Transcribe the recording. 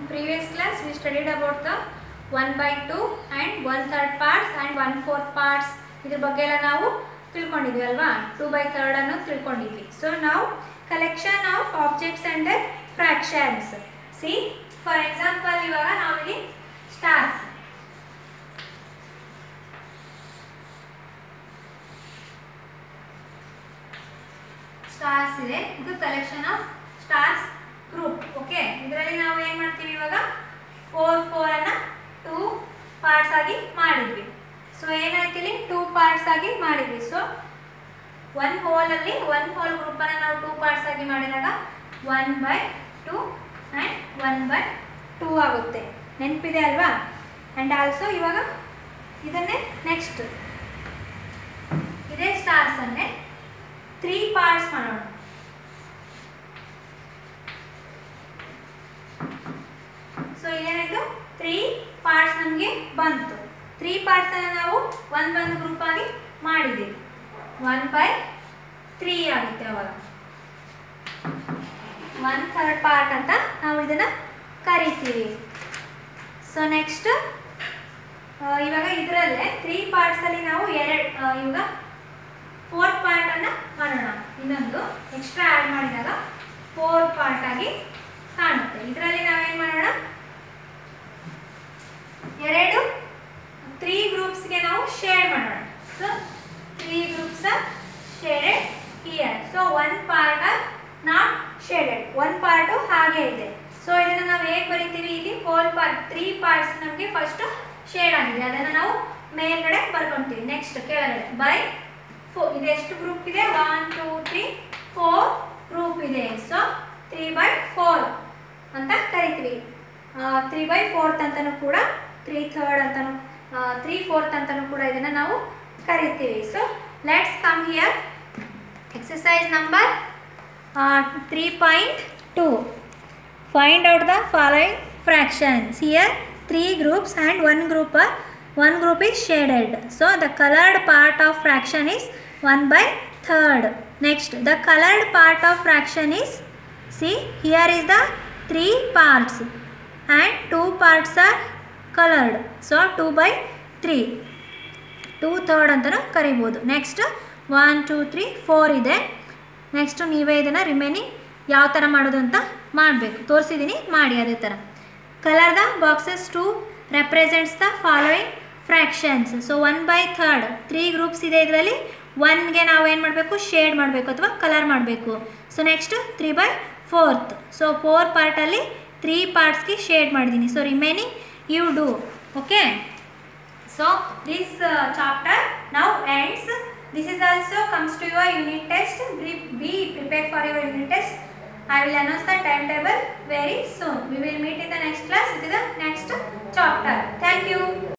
previous class we studied about the 1 by 2 and 1 third parts and 1 fourth parts ಇದ್ರ ಬಗ್ಗೆ ಎಲ್ಲ ನಾವು ತಿಳ್ಕೊಂಡಿದ್ವಿ ಅಲ್ವಾ ಟೂ ಬೈ ಥರ್ಡ್ ಅನ್ನು ತಿಳ್ಕೊಂಡಿದ್ವಿ ಸೊ ನಾವು collection of objects and the fractions see for example ಇವಾಗ ನಾವಿಲ್ಲಿ ಸ್ಟಾರ್ಸ್ ಸ್ಟಾರ್ಸ್ ಇದೆ ಇದು collection of stars group okay ಇದರಲ್ಲಿ ನಾವು ಏನು ಮಾಡ್ತೀವಿ ಇವಾಗ ಫೋರ್ ಫೋರ್ ಅನ್ನ ಟೂ ಪಾರ್ಟ್ಸ್ ಆಗಿ ಮಾಡಿದ್ವಿ ಸೊ ಏನಾಯ್ತು ಇಲ್ಲಿ ಟೂ ಪಾರ್ಟ್ಸ್ ಆಗಿ ಮಾಡಿದ್ವಿ ಸೊ ಒನ್ ಹೋಲಲ್ಲಿ ಒನ್ ಹೋಲ್ ಗ್ರೂಪನ್ನು ನಾವು ಟೂ ಪಾರ್ಟ್ಸ್ ಆಗಿ ಮಾಡಿದಾಗ one by two and one by two ಆಗುತ್ತೆ ನೆನಪಿದೆ ಅಲ್ವಾ ಆ್ಯಂಡ್ ಆಲ್ಸೋ ಇವಾಗ ಇದನ್ನೇ ನೆಕ್ಸ್ಟ್ ಇದೇ ಸ್ಟಾರ್ಸ್ ಅನ್ನೇ ತ್ರೀ ಪಾರ್ಟ್ಸ್ ಮಾಡೋಣ ಸೊ ಏನಾಯಿತು ತ್ರೀ ಪಾರ್ಟ್ಸ್ ನಮಗೆ ಬಂತು ತ್ರೀ ಪಾರ್ಟ್ಸನ್ನು ನಾವು ಒಂದು ಒಂದು ಗ್ರೂಪ್ ಆಗಿ ಮಾಡಿದ್ದೀವಿ ಒನ್ ಬೈ ತ್ರೀ ಆಗುತ್ತೆ ಅವಾಗ ಒನ್ ಥರ್ಡ್ ಪಾರ್ಟ್ ಅಂತ ನಾವು ಇದನ್ನು ಕರಿತೀವಿ ಸೊ ನೆಕ್ಸ್ಟ್ ಇವಾಗ ಇದರಲ್ಲೇ ತ್ರೀ ಪಾರ್ಟ್ಸಲ್ಲಿ ನಾವು ಎರಡು ಇವಾಗ ಫೋರ್ತ್ ಪಾರ್ಟನ್ನು ಮಾಡೋಣ ಇನ್ನೊಂದು ಎಕ್ಸ್ಟ್ರಾ ಆ್ಯಡ್ ಮಾಡಿದಾಗ ಫೋರ್ ಪಾರ್ಟ್ ಆಗಿ ಕಾಣುತ್ತೆ ಇದರಲ್ಲಿ ನಾವೇನು ಮಾಡೋಣ ಎರಡು ತ್ರೀ ಗ್ರೂಪ್ಸ್ಗೆ ನಾವು ಶೇರ್ ಮಾಡೋಣ so three groups are shaded here so one part are not shaded one part ಹಾಗೆ ಇದೆ ಸೊ ಇದನ್ನು ನಾವು ಹೇಗೆ ಬರಿತೀವಿ ಇಲ್ಲಿ ಹೋಲ್ ಪಾರ್ಟ್ ತ್ರೀ ಪಾರ್ಟ್ಸ್ ನಮಗೆ ಫಸ್ಟ್ ಶೇಡ್ ಆಗಿದೆ ಅದನ್ನು ನಾವು ಮೇಲ್ಗಡೆ ಬರ್ಕೊಂತೀವಿ ನೆಕ್ಸ್ಟ್ ಕೆಳಗಡೆ ಬೈ ಫೋ ಇದೆಷ್ಟು ಗ್ರೂಪ್ ಇದೆ one two three four group ಇದೆ ಸೊ ತ್ರೀ ಬೈ ಫೋರ್ ಅಂತ ಕರಿತೀವಿ ತ್ರೀ ಬೈ ಫೋರ್ತ್ ಅಂತಲೂ ಕೂಡ ತ್ರೀ ಥರ್ಡ್ ಅಂತಲೂ ತ್ರೀ ಫೋರ್ತ್ ಅಂತಲೂ ಕೂಡ ಇದನ್ನು ನಾವು ಕರಿತೀವಿ so let's come here exercise number three point two find out the following fractions here three groups and one group are one group is shaded so the colored part of fraction is 1 by third next the colored part of fraction is see here is the three parts and two parts are colored so 2 by 3 two third ಅಂತಲೂ ಕರಿಬೋದು next one two three four ಇದೆ next ನೀವೇ ಇದನ್ನು remaining ಯಾವ ಥರ ಮಾಡೋದು ಅಂತ ಮಾಡಬೇಕು ತೋರಿಸಿದ್ದೀನಿ ಮಾಡಿ ಅದೇ ಥರ colour the boxes to represents the following fractions so one by third three groups ಇದೆ ಇದರಲ್ಲಿ ಒನ್ಗೆ ನಾವು ಏನು ಮಾಡಬೇಕು ಶೇಡ್ ಮಾಡಬೇಕು ಅಥವಾ ಕಲರ್ ಮಾಡಬೇಕು so next three by fourth so four ಪಾರ್ಟಲ್ಲಿ ತ್ರೀ ಪಾರ್ಟ್ಸ್ಗೆ ಶೇಡ್ ಮಾಡಿದ್ದೀನಿ so remaining you do okay so this chapter now ends this is also comes to your unit test be, be prepared for your unit test i will announce the timetable very soon